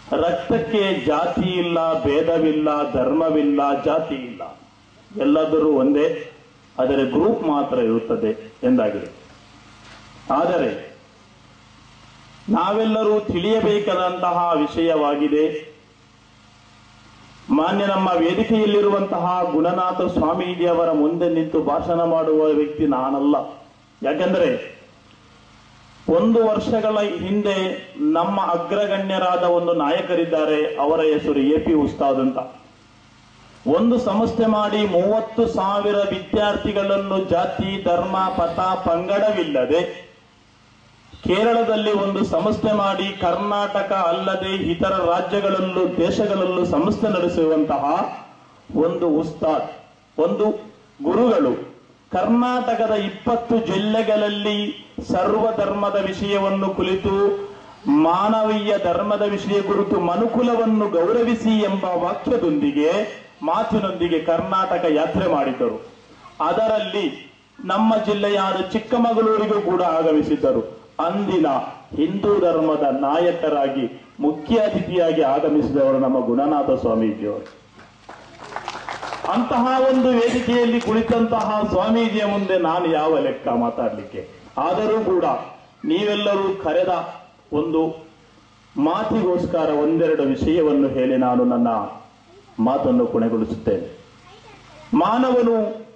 ರಕ್ತಕ್ಕೆ ಜಾತಿ ಇಲ್ಲ ಭೇದವಿಲ್ಲ ಧರ್ಮವಿಲ್ಲ ಜಾತಿ ಇಲ್ಲ ಎಲ್ಲದರೂ ಒಂದೇ ಆದರೆ ಗ್ರೂಪ್ ಮಾತ್ರ ಇರುತ್ತದೆ ಎಂದಾಗಿದೆ ಆದರೆ ನಾವೆಲ್ಲರೂ ತಿಳಿಯಬೇಕಾದಂತಹ ವಿಷಯವಾಗಿದೆ ಮಾನ್ಯ ನಮ್ಮ ವೇದಿಕೆಯಲ್ಲಿರುವಂತಹ ಗುಣನಾಥ ಸ್ವಾಮೀಜಿಯವರ ಮುಂದೆ ನಿಂತು ಭಾಷಣ ಮಾಡುವ ವ್ಯಕ್ತಿ ನಾನಲ್ಲ ಯಾಕೆಂದರೆ ಒಂದು ವರ್ಷಗಳ ಹಿಂದೆ ನಮ್ಮ ಅಗ್ರಗಣ್ಯರಾದ ಒಂದು ನಾಯಕರಿದ್ದಾರೆ ಅವರ ಹೆಸರು ಎ ಪಿ ಉಸ್ತಾದ್ ಅಂತ ಒಂದು ಸಂಸ್ಥೆ ಮಾಡಿ ಮೂವತ್ತು ಸಾವಿರ ವಿದ್ಯಾರ್ಥಿಗಳನ್ನು ಜಾತಿ ಧರ್ಮ ಪಥ ಪಂಗಡವಿಲ್ಲದೆ ಕೇರಳದಲ್ಲಿ ಒಂದು ಸಂಸ್ಥೆ ಮಾಡಿ ಕರ್ನಾಟಕ ಅಲ್ಲದೆ ಇತರ ರಾಜ್ಯಗಳಲ್ಲೂ ದೇಶಗಳಲ್ಲೂ ಸಂಸ್ಥೆ ನಡೆಸುವಂತಹ ಒಂದು ಉಸ್ತಾದ್ ಒಂದು ಗುರುಗಳು ಕರ್ನಾಟಕದ ಇಪ್ಪತ್ತು ಜಿಲ್ಲೆಗಳಲ್ಲಿ ಸರ್ವ ಧರ್ಮದ ವಿಷಯವನ್ನು ಕುರಿತು ಮಾನವೀಯ ಧರ್ಮದ ವಿಷಯ ಕುರಿತು ಮನುಕುಲವನ್ನು ಗೌರವಿಸಿ ಎಂಬ ವಾಕ್ಯದೊಂದಿಗೆ ಮಾತಿನೊಂದಿಗೆ ಕರ್ನಾಟಕ ಯಾತ್ರೆ ಮಾಡಿದ್ದರು ಅದರಲ್ಲಿ ನಮ್ಮ ಜಿಲ್ಲೆಯಾದ ಚಿಕ್ಕಮಗಳೂರಿಗೂ ಕೂಡ ಆಗಮಿಸಿದ್ದರು ಅಂದಿನ ಹಿಂದೂ ಧರ್ಮದ ನಾಯಕರಾಗಿ ಮುಖ್ಯ ಅತಿಥಿಯಾಗಿ ಆಗಮಿಸಿದವರು ನಮ್ಮ ಗುಣನಾಥ ಸ್ವಾಮೀಜಿಯವರು ಅಂತಹ ಒಂದು ವೇದಿಕೆಯಲ್ಲಿ ಕುಳಿತಂತಹ ಸ್ವಾಮೀಜಿಯ ಮುಂದೆ ನಾನು ಯಾವ ಲೆಕ್ಕ ಮಾತಾಡಲಿಕ್ಕೆ ಆದರೂ ಕೂಡ ನೀವೆಲ್ಲರೂ ಕರೆದ ಒಂದು ಮಾತಿಗೋಸ್ಕರ ಒಂದೆರಡು ವಿಷಯವನ್ನು ಹೇಳಿ ನಾನು ನನ್ನ ಮಾತನ್ನು ಕೊನೆಗೊಳಿಸುತ್ತೇನೆ ಮಾನವನು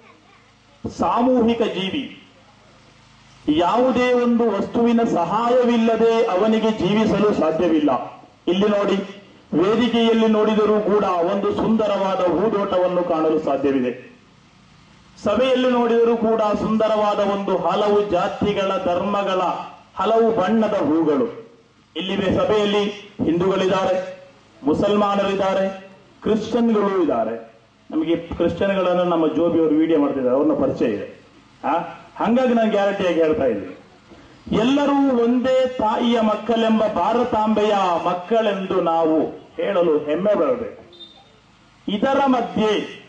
ಸಾಮೂಹಿಕ ಜೀವಿ ಯಾವುದೇ ಒಂದು ವಸ್ತುವಿನ ಸಹಾಯವಿಲ್ಲದೆ ಅವನಿಗೆ ಜೀವಿಸಲು ಸಾಧ್ಯವಿಲ್ಲ ಇಲ್ಲಿ ನೋಡಿ ವೇದಿಕೆಯಲ್ಲಿ ನೋಡಿದರೂ ಕೂಡ ಒಂದು ಸುಂದರವಾದ ಹೂದೋಟವನ್ನು ಕಾಣಲು ಸಾಧ್ಯವಿದೆ ಸಭೆಯಲ್ಲಿ ನೋಡಿದರೂ ಕೂಡ ಸುಂದರವಾದ ಒಂದು ಹಲವು ಜಾತಿಗಳ ಧರ್ಮಗಳ ಹಲವು ಬಣ್ಣದ ಹೂಗಳು ಇಲ್ಲಿ ಸಭೆಯಲ್ಲಿ ಹಿಂದೂಗಳಿದ್ದಾರೆ ಮುಸಲ್ಮಾನರಿದ್ದಾರೆ ಕ್ರಿಶ್ಚಿಯನ್ಗಳು ಇದ್ದಾರೆ ನಮಗೆ ಕ್ರಿಶ್ಚಿಯನ್ಗಳನ್ನು ನಮ್ಮ ಜೋಬಿಯವರು ವಿಡಿಯೋ ಮಾಡ್ತಿದ್ದಾರೆ ಅವ್ರನ್ನ ಪರಿಚಯ ಇದೆ ಆ ಹಂಗಾಗಿ ನಾನು ಗ್ಯಾರಂಟಿಯಾಗಿ ಹೇಳ್ತಾ ಇದ್ದೀನಿ ಎಲ್ಲರೂ ಒಂದೇ ತಾಯಿಯ ಮಕ್ಕಳೆಂಬ ಭಾರತಾಂಬೆಯ ಮಕ್ಕಳೆಂದು ನಾವು ಹೇಳಲು ಹೆಮ್ಮೆ ಬರಬೇಕು ಇದರ ಮಧ್ಯೆ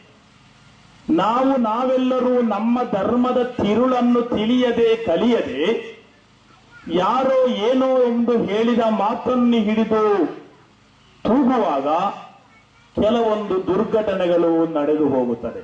ನಾವು ನಾವೆಲ್ಲರೂ ನಮ್ಮ ಧರ್ಮದ ತಿರುಳನ್ನು ತಿಳಿಯದೆ ಕಲಿಯದೆ ಯಾರೋ ಏನೋ ಎಂದು ಹೇಳಿದ ಮಾತನ್ನು ಹಿಡಿದು ತೂಗುವಾಗ ಕೆಲವೊಂದು ದುರ್ಘಟನೆಗಳು ನಡೆದು ಹೋಗುತ್ತದೆ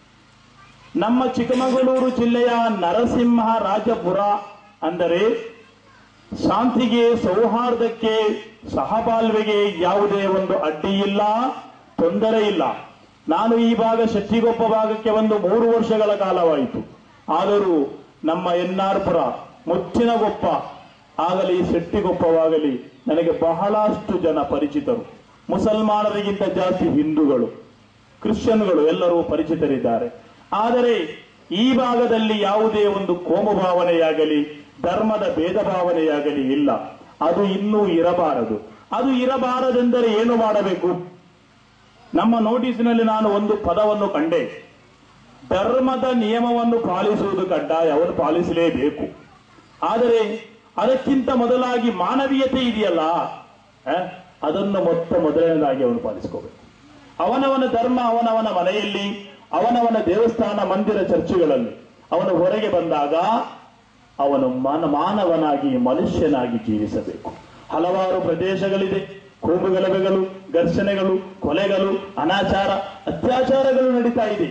ನಮ್ಮ ಚಿಕ್ಕಮಗಳೂರು ಜಿಲ್ಲೆಯ ನರಸಿಂಹ ರಾಜಪುರ ಅಂದರೆ ಶಾಂತಿಗೆ ಸೌಹಾರ್ದಕ್ಕೆ ಸಹಬಾಳ್ವೆಗೆ ಯಾವುದೇ ಒಂದು ಅಡ್ಡಿ ಇಲ್ಲ ತೊಂದರೆ ಇಲ್ಲ ನಾನು ಈ ಭಾಗ ಶೆಟ್ಟಿಗೊಪ್ಪ ಭಾಗಕ್ಕೆ ಒಂದು ಮೂರು ವರ್ಷಗಳ ಕಾಲವಾಯಿತು ಆದರೂ ನಮ್ಮ ಎನ್ನಾರ್ಪುರ ಮುಚ್ಚಿನಗೊಪ್ಪ ಆಗಲಿ ಶೆಟ್ಟಿಗೊಪ್ಪವಾಗಲಿ ನನಗೆ ಬಹಳಷ್ಟು ಜನ ಪರಿಚಿತರು ಮುಸಲ್ಮಾನರಿಗಿಂತ ಜಾಸ್ತಿ ಹಿಂದೂಗಳು ಕ್ರಿಶ್ಚಿಯನ್ಗಳು ಎಲ್ಲರೂ ಪರಿಚಿತರಿದ್ದಾರೆ ಆದರೆ ಈ ಭಾಗದಲ್ಲಿ ಯಾವುದೇ ಒಂದು ಕೋಮು ಭಾವನೆಯಾಗಲಿ ಧರ್ಮದ ಭೇದ ಭಾವನೆಯಾಗಲಿ ಇಲ್ಲ ಅದು ಇನ್ನೂ ಇರಬಾರದು ಅದು ಇರಬಾರದೆಂದರೆ ಏನು ಮಾಡಬೇಕು ನಮ್ಮ ನೋಟಿಸಿನಲ್ಲಿ ನಾನು ಒಂದು ಪದವನ್ನು ಕಂಡೆ ಧರ್ಮದ ನಿಯಮವನ್ನು ಪಾಲಿಸುವುದು ಕಡ್ಡಾಯ ಅವರು ಪಾಲಿಸಲೇಬೇಕು ಆದರೆ ಅದಕ್ಕಿಂತ ಮೊದಲಾಗಿ ಮಾನವೀಯತೆ ಇದೆಯಲ್ಲ ಆ, ಅದನ್ನು ಮೊತ್ತ ಮೊದಲನೇದಾಗಿ ಅವನು ಪಾಲಿಸ್ಕೋಬೇಕು ಅವನವನ ಧರ್ಮ ಅವನವನ ಮನೆಯಲ್ಲಿ ಅವನವನ ದೇವಸ್ಥಾನ ಮಂದಿರ ಚರ್ಚುಗಳಲ್ಲಿ ಅವನು ಹೊರಗೆ ಬಂದಾಗ ಅವನು ಮಾನ ಮಾನವನಾಗಿ ಮನುಷ್ಯನಾಗಿ ಜೀವಿಸಬೇಕು ಹಲವಾರು ಪ್ರದೇಶಗಳಿದೆ ಕೋಮು ಗಲಭೆಗಳು ಘರ್ಷಣೆಗಳು ಕೊಲೆಗಳು ಅನಾಚಾರ ಅತ್ಯಾಚಾರಗಳು ನಡೀತಾ ಇದೆ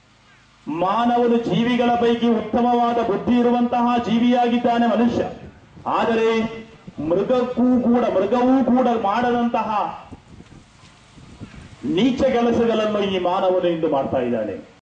ಮಾನವನು ಜೀವಿಗಳ ಪೈಕಿ ಉತ್ತಮವಾದ ಬುದ್ಧಿ ಇರುವಂತಹ ಜೀವಿಯಾಗಿದ್ದಾನೆ ಮನುಷ್ಯ ಆದರೆ ಮೃಗಕ್ಕೂ ಕೂಡ ಮೃಗವೂ ಕೂಡ ಮಾಡದಂತಹ ನೀಚ ಕೆಲಸಗಳನ್ನು ಈ ಮಾನವನು ಇಂದು ಮಾಡ್ತಾ ಇದ್ದಾನೆ